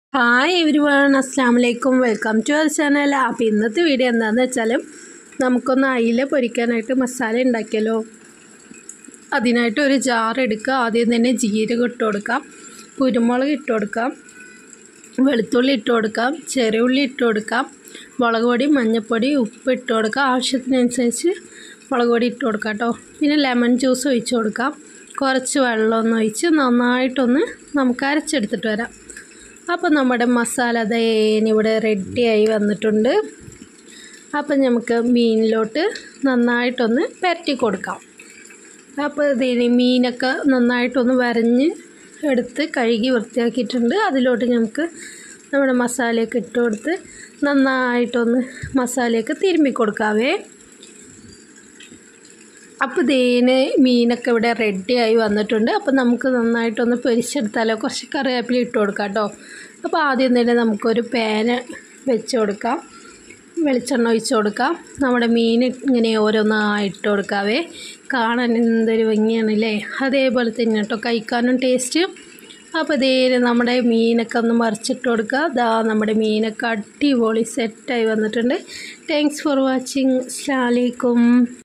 hi every one അസ്സാം വലൈക്കും welcome to our channel അപ്പോൾ ഇന്നത്തെ വീഡിയോ എന്താണെന്ന് വെച്ചാൽ നമുക്കൊന്ന് അയില പൊരിക്കാനായിട്ട് മസാല ഉണ്ടാക്കിയല്ലോ അതിനായിട്ട് ഒരു ജാർ എടുക്കുക ആദ്യം തന്നെ ജീരകം ഇട്ട് കൊടുക്കാം കുരുമുളക് ഇട്ട് കൊടുക്കാം വെളുത്തുള്ളി ഇട്ട് കൊടുക്കാം ചെറിയുള്ളി ഇട്ട് കൊടുക്കാം മുളക് പൊടി മഞ്ഞൾപ്പൊടി ഉപ്പ് ഇട്ട് കൊടുക്കാം ആവശ്യത്തിനനുസരിച്ച് മുളക് പൊടി ഇട്ട് കൊടുക്കാം കേട്ടോ പിന്നെ ലെമൺ ജ്യൂസ് ഒഴിച്ച് കൊടുക്കാം കുറച്ച് വെള്ളമൊന്ന് ഒഴിച്ച് നന്നായിട്ടൊന്ന് നമുക്ക് അരച്ചെടുത്തിട്ട് വരാം അപ്പോൾ നമ്മുടെ മസാല ഇവിടെ റെഡിയായി വന്നിട്ടുണ്ട് അപ്പം നമുക്ക് മീനിലോട്ട് നന്നായിട്ടൊന്ന് പരട്ടി കൊടുക്കാം അപ്പോൾ ഇതിന് മീനൊക്കെ നന്നായിട്ടൊന്ന് വരഞ്ഞ് എടുത്ത് കഴുകി വൃത്തിയാക്കിയിട്ടുണ്ട് അതിലോട്ട് നമുക്ക് നമ്മുടെ മസാലയൊക്കെ ഇട്ട് കൊടുത്ത് നന്നായിട്ടൊന്ന് മസാലയൊക്കെ തിരുമ്മി കൊടുക്കാവേ അപ്പോൾ ഇതിന് മീനൊക്കെ ഇവിടെ റെഡിയായി വന്നിട്ടുണ്ട് അപ്പോൾ നമുക്ക് നന്നായിട്ടൊന്ന് പൊരിച്ചെടുത്താലോ കുറച്ച് കറിവേപ്പില ഇട്ട് കൊടുക്കാം കേട്ടോ അപ്പോൾ ആദ്യം തന്നെ നമുക്കൊരു പാന് വെച്ച് കൊടുക്കാം വെളിച്ചെണ്ണ ഒഴിച്ച് കൊടുക്കാം നമ്മുടെ മീൻ ഇങ്ങനെ ഓരോന്നായി ഇട്ട് കൊടുക്കാവേ കാണാൻ എന്തൊരു ഭംഗിയാണല്ലേ അതേപോലെ തന്നെ കേട്ടോ കഴിക്കാനും ടേസ്റ്റ് അപ്പോൾ ഇതേ നമ്മുടെ മീനൊക്കെ ഒന്ന് മറിച്ചിട്ട് കൊടുക്കുക ദാ നമ്മുടെ മീനൊക്കെ അടിപൊളി സെറ്റായി വന്നിട്ടുണ്ട് താങ്ക്സ് ഫോർ വാച്ചിങ് അസ്സലാമലൈക്കും